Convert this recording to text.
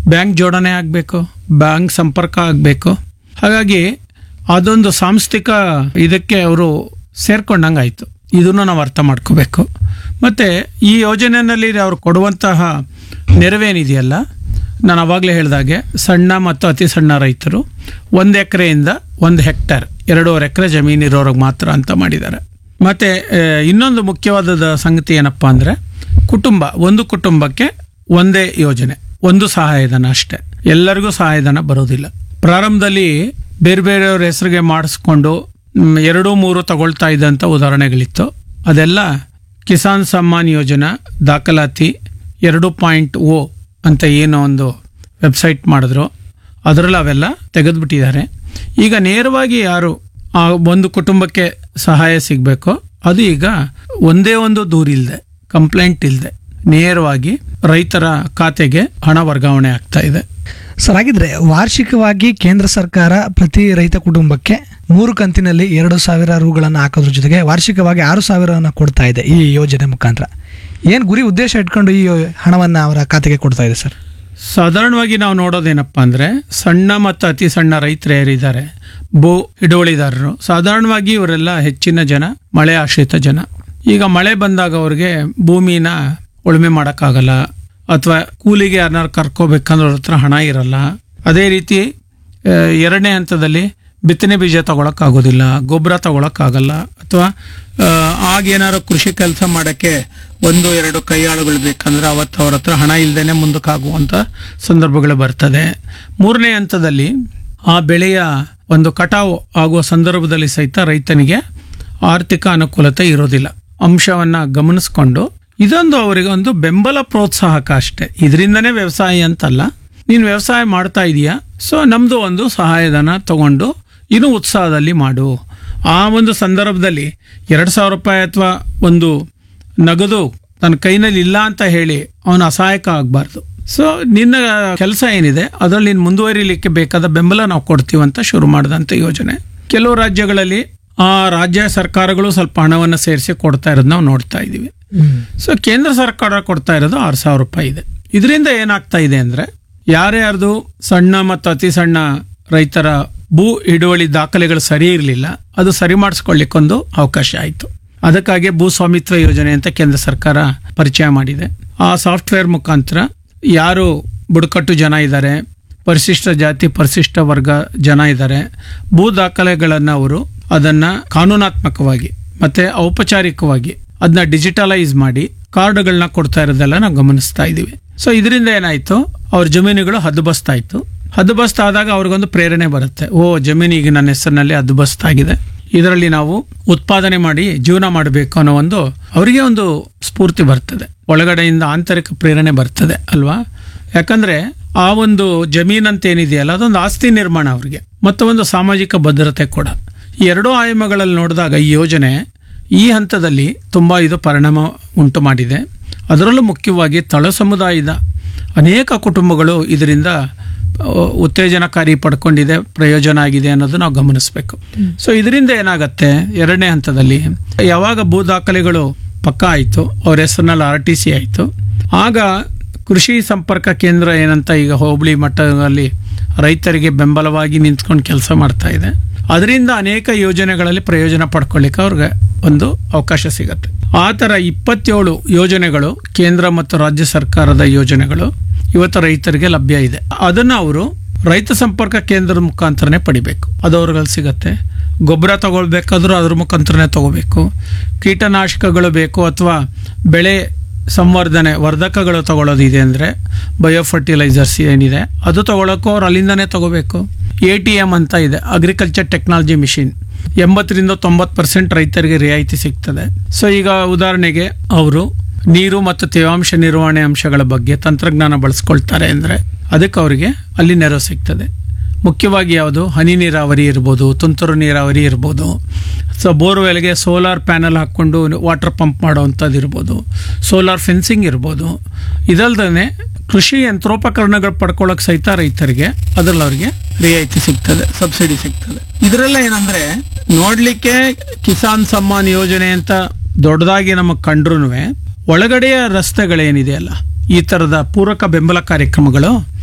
bank ಜೋಡಣೆ ಆಗಬೇಕು bank ಸಂಪರ್ಕ ಆಗಬೇಕು ಹಾಗಾಗಿ ಅದೊಂದು ಸಾಂಸ್ಥಿಕ ಇದಕ್ಕೆ ಅವರು ಸೇರ್ಕೊಂಡಂಗೆ ಆಯಿತು ಇದನ್ನು ನಾವು ಅರ್ಥ ಮಾಡ್ಕೋಬೇಕು ಮತ್ತು ಈ ಯೋಜನೆಯಲ್ಲಿ ಅವರು ಕೊಡುವಂತಹ ನೆರವೇನಿದೆಯಲ್ಲ ನಾನು ಅವಾಗಲೇ ಹೇಳಿದಾಗೆ ಸಣ್ಣ ಮತ್ತು ಅತಿ ಸಣ್ಣ ರೈತರು ಒಂದು ಎಕರೆಯಿಂದ ಒಂದು ಹೆಕ್ಟೇರ್ ಎರಡೂವರೆ ಎಕರೆ ಜಮೀನಿರೋರಿಗೆ ಮಾತ್ರ ಅಂತ ಮಾಡಿದ್ದಾರೆ ಮತ್ತು ಇನ್ನೊಂದು ಮುಖ್ಯವಾದ ಸಂಗತಿ ಏನಪ್ಪ ಅಂದರೆ ಕುಟುಂಬ ಒಂದು ಕುಟುಂಬಕ್ಕೆ ಒಂದೇ ಯೋಜನೆ ಒಂದು ಸಹಾಯಧನ ಅಷ್ಟೇ ಎಲ್ಲರಿಗೂ ಸಹಾಯಧನ ಬರೋದಿಲ್ಲ ಪ್ರಾರಂಭದಲ್ಲಿ ಬೇರೆ ಬೇರೆಯವ್ರ ಹೆಸರಿಗೆ ಮಾಡಿಸ್ಕೊಂಡು ಮ್, ಎರಡು ಮೂರು ತಗೊಳ್ತಾ ಇದ್ದಂಥ ಉದಾಹರಣೆಗಳಿತ್ತು ಅದೆಲ್ಲ ಕಿಸಾನ್ ಸಮ್ಮಾನ್ ಯೋಜನಾ ದಾಖಲಾತಿ ಎರಡು ಪಾಯಿಂಟ್ ಓ ಅಂತ ಏನೋ ಒಂದು ವೆಬ್ಸೈಟ್ ಮಾಡಿದ್ರು ಅದರಲ್ಲಿ ಅವೆಲ್ಲ ತೆಗೆದುಬಿಟ್ಟಿದ್ದಾರೆ ಈಗ ನೇರವಾಗಿ ಯಾರು ಆ ಒಂದು ಕುಟುಂಬಕ್ಕೆ ಸಹಾಯ ಸಿಗಬೇಕು ಅದು ಈಗ ಒಂದೇ ಒಂದು ದೂರಿಲ್ಲದೆ ಕಂಪ್ಲೇಂಟ್ ಇಲ್ಲದೆ ನೇರವಾಗಿ ರೈತರ ಖಾತೆಗೆ ಹಣ ವರ್ಗಾವಣೆ ಆಗ್ತಾ ಇದೆ ಸರ್ ಹಾಗಿದ್ರೆ ವಾರ್ಷಿಕವಾಗಿ ಕೇಂದ್ರ ಸರ್ಕಾರ ಪ್ರತಿ ರೈತ ಕುಟುಂಬಕ್ಕೆ ಮೂರು ಕಂತಿನಲ್ಲಿ ಎರಡು ಸಾವಿರ ರೂಗಳನ್ನು ಹಾಕೋದ್ರ ಜೊತೆಗೆ ವಾರ್ಷಿಕವಾಗಿ ಆರು ಸಾವಿರವನ್ನು ಕೊಡ್ತಾ ಇದೆ ಈ ಯೋಜನೆ ಮುಖಾಂತರ ಏನು ಗುರಿ ಉದ್ದೇಶ ಇಟ್ಕೊಂಡು ಈ ಹಣವನ್ನು ಅವರ ಖಾತೆಗೆ ಕೊಡ್ತಾ ಇದೆ ಸರ್ ಸಾಧಾರಣವಾಗಿ ನಾವು ನೋಡೋದೇನಪ್ಪ ಅಂದರೆ ಸಣ್ಣ ಮತ್ತು ಅತಿ ಸಣ್ಣ ರೈತರು ಯಾರಿದ್ದಾರೆ ಭೂ ಹಿಡುವಳಿದಾರರು ಸಾಧಾರಣವಾಗಿ ಇವರೆಲ್ಲ ಹೆಚ್ಚಿನ ಜನ ಮಳೆ ಆಶ್ರಿತ ಜನ ಈಗ ಮಳೆ ಬಂದಾಗ ಅವ್ರಿಗೆ ಭೂಮಿನ ಉಳುಮೆ ಮಾಡೋಕ್ಕಾಗಲ್ಲ ಅಥವಾ ಕೂಲಿಗೆ ಯಾರನ್ನಾರು ಕರ್ಕೋಬೇಕಂದ್ರೆ ಅವ್ರ ಹತ್ರ ಹಣ ಇರಲ್ಲ ಅದೇ ರೀತಿ ಆ, ಎರಡನೇ ಹಂತದಲ್ಲಿ ಬಿತ್ತನೆ ಬೀಜ ತಗೊಳಕ್ಕಾಗೋದಿಲ್ಲ ಗೊಬ್ಬರ ತಗೊಳಕ್ಕಾಗಲ್ಲ ಅಥವಾ ಆ, ಆಗ ಏನಾದ್ರು ಕೃಷಿ ಕೆಲಸ ಮಾಡೋಕ್ಕೆ ಒಂದು ಎರಡು ಕೈಯಾಳುಗಳು ಬೇಕಂದ್ರೆ ಅವತ್ತು ಅವ್ರ ಹತ್ರ ಹಣ ಇಲ್ಲದೇನೆ ಮುಂದಕ್ಕಾಗುವಂಥ ಸಂದರ್ಭಗಳು ಬರ್ತದೆ ಮೂರನೇ ಹಂತದಲ್ಲಿ ಆ ಬೆಳೆಯ ಒಂದು ಕಟಾವು ಆಗುವ ಸಂದರ್ಭದಲ್ಲಿ ಸಹಿತ ರೈತನಿಗೆ ಆರ್ಥಿಕ ಅನುಕೂಲತೆ ಇರೋದಿಲ್ಲ ಅಂಶವನ್ನ ಗಮನಿಸ್ಕೊಂಡು ಇದೊಂದು ಅವರಿಗೆ ಒಂದು ಬೆಂಬಲ ಪ್ರೋತ್ಸಾಹಕ ಅಷ್ಟೇ ಇದರಿಂದನೇ ವ್ಯವಸಾಯ ಅಂತಲ್ಲ ನೀನು ವ್ಯವಸಾಯ ಮಾಡ್ತಾ ಇದೀಯಾ ಸೊ ನಮ್ದು ಒಂದು ಸಹಾಯಧನ ತಗೊಂಡು ಇನ್ನೂ ಉತ್ಸಾಹದಲ್ಲಿ ಮಾಡು ಆ ಒಂದು ಸಂದರ್ಭದಲ್ಲಿ ಎರಡು ಸಾವಿರ ರೂಪಾಯಿ ಅಥವಾ ಒಂದು ನಗದು ತನ್ನ ಕೈನಲ್ಲಿ ಇಲ್ಲ ಅಂತ ಹೇಳಿ ಅವನು ಅಸಹಾಯಕ ಆಗಬಾರ್ದು ಸೊ ನಿನ್ನ ಕೆಲಸ ಏನಿದೆ ಅದರಲ್ಲಿ ನೀನು ಮುಂದುವರಿಲಿಕ್ಕೆ ಬೇಕಾದ ಬೆಂಬಲ ನಾವು ಕೊಡ್ತೀವಿ ಅಂತ ಶುರು ಮಾಡಿದಂಥ ಯೋಜನೆ ಕೆಲವು ರಾಜ್ಯಗಳಲ್ಲಿ ಆ ರಾಜ್ಯ ಸರ್ಕಾರಗಳು ಸ್ವಲ್ಪ ಹಣವನ್ನು ಸೇರಿಸಿ ಕೊಡ್ತಾ ಇರೋದು ನಾವು ನೋಡ್ತಾ ಇದ್ದೀವಿ ಸೊ ಕೇಂದ್ರ ಸರ್ಕಾರ ಕೊಡ್ತಾ ಇರೋದು ಆರು ಸಾವಿರ ರೂಪಾಯಿ ಇದೆ ಇದರಿಂದ ಏನಾಗ್ತಾ ಇದೆ ಅಂದ್ರೆ ಯಾರ್ಯಾರ್ದು ಸಣ್ಣ ಮತ್ತು ಅತಿ ಸಣ್ಣ ರೈತರ ಭೂ ಹಿಡುವಳಿ ದಾಖಲೆಗಳು ಸರಿ ಇರಲಿಲ್ಲ ಅದು ಸರಿ ಮಾಡಿಸ್ಕೊಳ್ಳಿಕ್ಕೊಂದು ಅವಕಾಶ ಆಯಿತು ಅದಕ್ಕಾಗಿ ಭೂ ಸ್ವಾಮಿತ್ವ ಯೋಜನೆ ಅಂತ ಕೇಂದ್ರ ಸರ್ಕಾರ ಪರಿಚಯ ಮಾಡಿದೆ ಆ ಸಾಫ್ಟ್ವೇರ್ ಮುಖಾಂತರ ಯಾರು ಬುಡಕಟ್ಟು ಜನ ಇದ್ದಾರೆ ಪರಿಶಿಷ್ಟ ಜಾತಿ ಪರಿಶಿಷ್ಟ ವರ್ಗ ಜನ ಇದ್ದಾರೆ ಭೂ ದಾಖಲೆಗಳನ್ನು ಅವರು ಅದನ್ನ ಕಾನೂನಾತ್ಮಕವಾಗಿ ಮತ್ತೆ ಔಪಚಾರಿಕವಾಗಿ ಅದನ್ನ ಡಿಜಿಟಲೈಸ್ ಮಾಡಿ ಕಾರ್ಡ್ಗಳನ್ನ ಕೊಡ್ತಾ ಇರೋದೆಲ್ಲ ನಾವು ಗಮನಿಸ್ತಾ ಇದ್ದೀವಿ ಸೊ ಇದರಿಂದ ಏನಾಯ್ತು ಅವ್ರ ಜಮೀನುಗಳು ಹದ್ದುಬಸ್ತಾಯ್ತು ಹದ್ದುಬಸ್ತಾದಾಗ ಅವ್ರಿಗೊಂದು ಪ್ರೇರಣೆ ಬರುತ್ತೆ ಓ ಜಮೀನು ಈಗ ನನ್ನ ಹೆಸರಿನಲ್ಲಿ ಹದ್ದುಬಸ್ತಾಗಿದೆ ಇದರಲ್ಲಿ ನಾವು ಉತ್ಪಾದನೆ ಮಾಡಿ ಜೀವನ ಮಾಡಬೇಕು ಅನ್ನೋ ಒಂದು ಅವರಿಗೆ ಒಂದು ಸ್ಫೂರ್ತಿ ಬರ್ತದೆ ಒಳಗಡೆಯಿಂದ ಆಂತರಿಕ ಪ್ರೇರಣೆ ಬರ್ತದೆ ಅಲ್ವಾ ಯಾಕಂದ್ರೆ ಆ ಒಂದು ಜಮೀನಂತ ಏನಿದೆಯಲ್ಲ ಅದೊಂದು ಆಸ್ತಿ ನಿರ್ಮಾಣ ಅವ್ರಿಗೆ ಮತ್ತು ಒಂದು ಸಾಮಾಜಿಕ ಭದ್ರತೆ ಕೂಡ ಈ ಎರಡೂ ಆಯಾಮಗಳಲ್ಲಿ ನೋಡಿದಾಗ ಈ ಯೋಜನೆ ಈ ಹಂತದಲ್ಲಿ ತುಂಬ ಇದು ಪರಿಣಾಮ ಉಂಟು ಮಾಡಿದೆ ಅದರಲ್ಲೂ ಮುಖ್ಯವಾಗಿ ತಳ ಸಮುದಾಯದ ಅನೇಕ ಕುಟುಂಬಗಳು ಇದರಿಂದ ಆ, ಉತ್ತೇಜನಕಾರಿ ಪಡ್ಕೊಂಡಿದೆ ಪ್ರಯೋಜನ ಆಗಿದೆ ಅನ್ನೋದು ನಾವು ಗಮನಿಸಬೇಕು ಸೊ ಇದರಿಂದ ಏನಾಗತ್ತೆ ಎರಡನೇ ಹಂತದಲ್ಲಿ ಯಾವಾಗ ಭೂ ದಾಖಲೆಗಳು ಪಕ್ಕ ಆಯಿತು ಅವ್ರ ಹೆಸರಿನಲ್ಲಿ ಆರ್ ಟಿ ಸಿ ಆಯಿತು ಆಗ ಕೃಷಿ ಸಂಪರ್ಕ ಕೇಂದ್ರ ಏನಂತ ಈಗ ಹೋಬಳಿ ಮಟ್ಟದಲ್ಲಿ ರೈತರಿಗೆ ಬೆಂಬಲವಾಗಿ ನಿಂತ್ಕೊಂಡು ಕೆಲಸ ಮಾಡ್ತಾ ಇದೆ ಅದರಿಂದ ಅನೇಕ ಯೋಜನೆಗಳಲ್ಲಿ ಪ್ರಯೋಜನ ಪಡ್ಕೊಳ್ಳಿಕ್ಕೆ ಅವ್ರಿಗೆ ಒಂದು ಅವಕಾಶ ಸಿಗತ್ತೆ ಆ ಥರ ಇಪ್ಪತ್ತೇಳು ಯೋಜನೆಗಳು ಕೇಂದ್ರ ಮತ್ತು ರಾಜ್ಯ ಸರ್ಕಾರದ ಯೋಜನೆಗಳು ಇವತ್ತು ರೈತರಿಗೆ ಲಭ್ಯ ಇದೆ ಅದನ್ನು ಅವರು ರೈತ ಸಂಪರ್ಕ ಕೇಂದ್ರದ ಮುಖಾಂತರನೇ ಪಡಿಬೇಕು ಅದು ಅವ್ರಿಗೆ ಸಿಗತ್ತೆ ಗೊಬ್ಬರ ತಗೊಳ್ಬೇಕಾದ್ರೂ ಅದ್ರ ಮುಖಾಂತರನೇ ತಗೋಬೇಕು ಕೀಟನಾಶಕಗಳು ಬೇಕು ಅಥವಾ ಬೆಳೆ ಸಂವರ್ಧನೆ ವರ್ಧಕಗಳು ತಗೊಳ್ಳೋದಿದೆ ಅಂದರೆ ಬಯೋ ಫರ್ಟಿಲೈಸರ್ಸ್ ಏನಿದೆ ಅದು ತಗೊಳ್ಳೋಕ್ಕೂ ಅವ್ರು ಅಲ್ಲಿಂದನೇ ತಗೋಬೇಕು ಎ ಟಿ ಎಮ್ ಅಂತ ಇದೆ ಅಗ್ರಿಕಲ್ಚರ್ ಟೆಕ್ನಾಲಜಿ ಮಿಷಿನ್ ಎಂಬತ್ತರಿಂದ ತೊಂಬತ್ತು ಪರ್ಸೆಂಟ್ ರೈತರಿಗೆ ರಿಯಾಯಿತಿ ಸಿಗ್ತದೆ ಸೊ ಈಗ ಉದಾಹರಣೆಗೆ ಅವರು ನೀರು ಮತ್ತು ತೇವಾಂಶ ನಿರ್ವಹಣೆ ಅಂಶಗಳ ಬಗ್ಗೆ ತಂತ್ರಜ್ಞಾನ ಬಳಸ್ಕೊಳ್ತಾರೆ ಅಂದರೆ ಅದಕ್ಕೆ ಅವರಿಗೆ ಅಲ್ಲಿ ನೆರವು ಸಿಗ್ತದೆ ಮುಖ್ಯವಾಗಿ ಯಾವುದು ಹನಿ ನೀರಾವರಿ ಇರ್ಬೋದು ತುಂತುರು ನೀರಾವರಿ ಇರ್ಬೋದು ಸೊ ಬೋರ್ವೆಲ್ಗೆ ಸೋಲಾರ್ ಪ್ಯಾನಲ್ ಹಾಕ್ಕೊಂಡು ವಾಟರ್ ಪಂಪ್ ಮಾಡೋವಂಥದ್ದು ಇರ್ಬೋದು ಸೋಲಾರ್ ಫೆನ್ಸಿಂಗ್ ಇರ್ಬೋದು ಇದಲ್ದೇ ಕೃಷಿ ಯಂತ್ರೋಪಕರಣಗಳು ಪಡ್ಕೊಳ್ಳೋಕೆ ಸಹಿತ ರೈತರಿಗೆ ಅದರಲ್ಲಿ ಅವ್ರಿಗೆ ರಿಯಾಯಿತಿ ಸಿಗ್ತದೆ ಸಬ್ಸಿಡಿ ಸಿಗ್ತದೆ ಇದರೆಲ್ಲ ಏನಂದ್ರೆ ನೋಡ್ಲಿಕ್ಕೆ ಕಿಸಾನ್ ಸಮ್ಮಾನ್ ಯೋಜನೆ ಅಂತ ದೊಡ್ಡದಾಗಿ ನಮಗೆ ಕಂಡ್ರೂ ಒಳಗಡೆಯ ರಸ್ತೆಗಳೇನಿದೆಯಲ್ಲ ಈ ಥರದ ಪೂರಕ ಬೆಂಬಲ ಕಾರ್ಯಕ್ರಮಗಳು